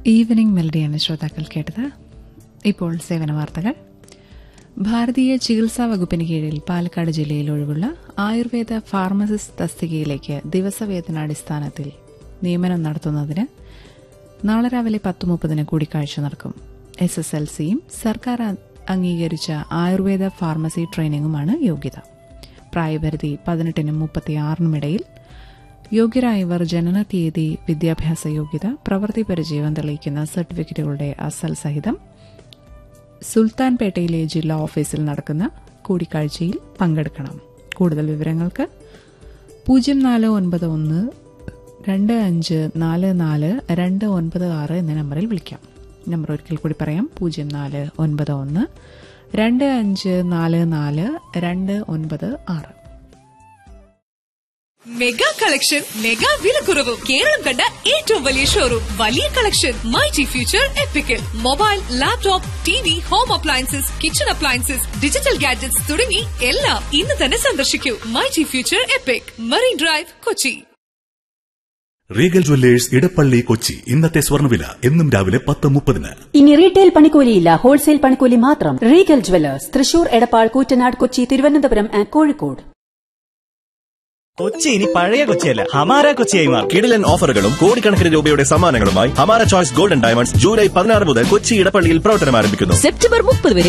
evening മെലഡിയാണ് ശ്രോതാക്കൾ കേട്ടത് ഇപ്പോൾ സേവന വാർത്തകൾ ഭാരതീയ ചികിത്സാ വകുപ്പിന് കീഴിൽ പാലക്കാട് ജില്ലയിൽ ഒഴിവുള്ള ആയുർവേദ ഫാർമസിസ്റ്റ് തസ്തികയിലേക്ക് ദിവസവേതനാടിസ്ഥാനത്തിൽ നിയമനം നടത്തുന്നതിന് നാളെ രാവിലെ പത്ത് മുപ്പതിന് കൂടിക്കാഴ്ച നടക്കും എസ് എസ് എൽ സിയും സർക്കാർ അ- അംഗീകരിച്ച ആയുർവേദ ഫാർമസി ട്രെയിനിങ്ങുമാണ് യോഗ്യത പ്രായപരിധി പതിനെട്ടിനും മുപ്പത്തിയാറിനും ഇടയിൽ യോഗ്യരായവർ ജനന തീയതി വിദ്യാഭ്യാസ യോഗ്യത പ്രവൃത്തി പരിചയം തെളിയിക്കുന്ന സർട്ടിഫിക്കറ്റുകളുടെ അസൽ സഹിതം സുൽത്താൻപേട്ടയിലെ ജില്ലാ ഓഫീസിൽ നടക്കുന്ന കൂടിക്കാഴ്ചയിൽ പങ്കെടുക്കണം കൂടുതൽ വിവരങ്ങൾക്ക് പൂജ്യം നാല് ഒൻപത് ഒന്ന് രണ്ട് അഞ്ച് നാല് നാല് രണ്ട് ഒൻപത് ആറ് എന്ന നമ്പറിൽ വിളിക്കാം നമ്പർ ഒരിക്കൽ കൂടി പറയാം പൂജ്യം നാല് ഒൻപത് ഒന്ന് രണ്ട് അഞ്ച് നാല് നാല് രണ്ട് ഒൻപത് ആറ് മെഗാ കളക്ഷൻ മെഗാ വിലക്കുറവും കേരളം കണ്ട ഏറ്റവും വലിയ ഷോറൂം വലിയ collection my G future epical mobile laptop T V home appliances kitchen appliances digital gadgets തുടങ്ങി എല്ലാം ഇന്ന് തന്നെ സന്ദർശിക്കൂ my G future epic Marine Drive Kochi regal jewellers Edappally Kochi ഇന്നത്തെ സ്വർണ്ണവില എന്നും രാവിലെ പത്ത് മുപ്പതിന് ഇനി റീറ്റെയിൽ പണിക്കൂലിയില്ല ഹോൾസെയിൽ പണിക്കൂലി മാത്രം regal jewellers Thrissur Edappal Koottanad Kochi Thiruvananthapuram and Kozhikode Kochi ഇനി പഴയ കൊച്ചിയല്ല ഹമാര കൊച്ചിയായി മാറും കിടിലൻ ഓഫറുകളും കോടിക്കണക്കിന് രൂപയുടെ സമ്മാനങ്ങളുമായി ഹമാര ചോയ്സ് ഗോൾഡൻ ഡയമണ്ട്സ് ജൂലൈ പതിനാറ് മുതൽ കൊച്ചി ഇടപ്പള്ളിയിൽ പ്രവർത്തനം ആരംഭിക്കുന്നു സെപ്റ്റംബർ മുപ്പത് വരെ